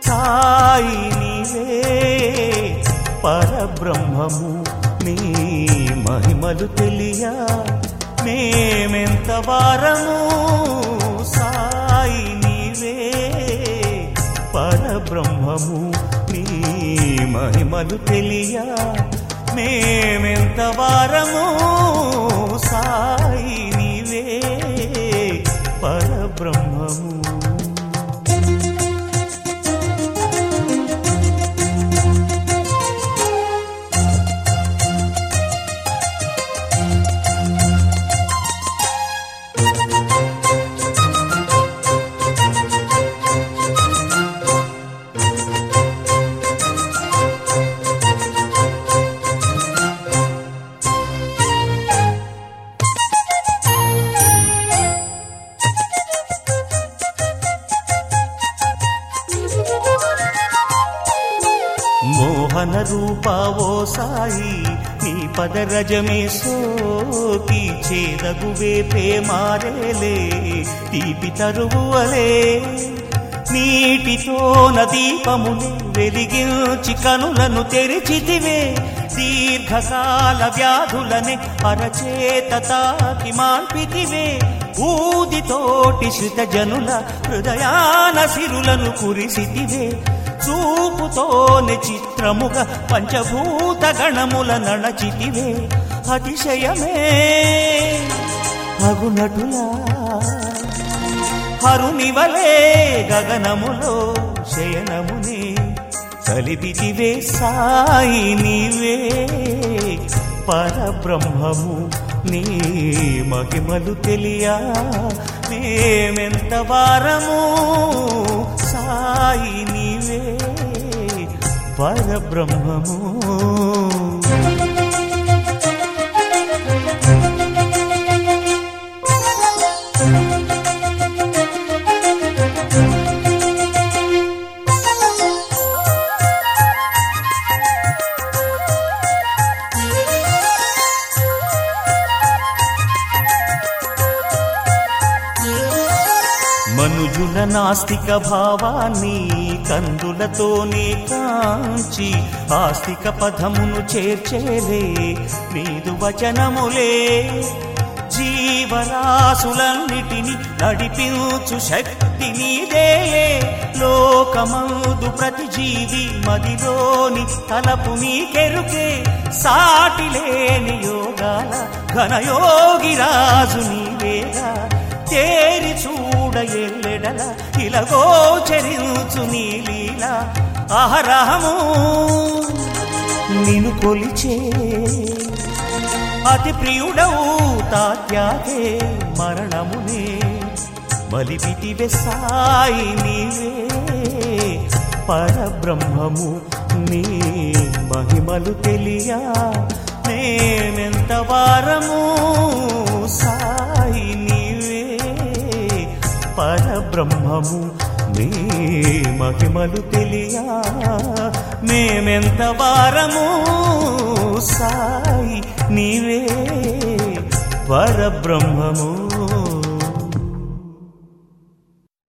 సాయి నీవే పరబ్రహ్మము నీ మహిమలు తెలియ మేమెంత వారము సాయి నీవే పరబ్రహ్మము నీ మహిమలు తెలియ మేమెంత వారము సాయి నీవే పరబ్రహ్మము మోహన రూపావో సాయి నీ పదరజమే సోకి చేదగువే ప్రేమారేలే తీపి తరువువలే నీటితోన దీపముని వెలిగించి కనులను తెరిచితివే దీర్ఘకాల వ్యాధులనే అరచేత తాకి మాన్పితివే ఊదితోటి శృత జనుల హృదయాన సిరులను కురిసితివే చూపుతోని చిత్రముగా పంచభూత గణముల నడచితివే అతిశయమే అగునటులా హరునివలే గగనములో శయనమునే కలిపితివే సాయి నీవే పరబ్రహ్మము నీ మహిమలు తెలియా మేమెంత వారము సాయి నీవే పరబ్రహ్మము మనుజుల నాస్తిక భావాన్ని కందులతోనే కాంచి ఆస్తిక పదమును చేర్చేలే నీదు వచనములే జీవరాశులన్నిటిని నడిపించు శక్తి నీదే లోకమందు ప్రతి జీవి మదిలోని తలపు నీకెరుకే సాటి లేని యోగాల ఘనయోగి రాజు నీవేగా తేరి చూడ ఎల్లెడల ఇలగోచరించు నీ లీల అహరహము నిను కొలిచే అతి ప్రియుడవు తాత్యాగే మరణమునే బలిపిటివే సాయి నీవే పరబ్రహ్మము నీ మహిమలు తెలియా మేమెంత వారము సాయి నీవే పరబ్రహ్మము నీ మహిమలు తెలియా మేమెంత వారము సాయి నీవే పరబ్రహ్మము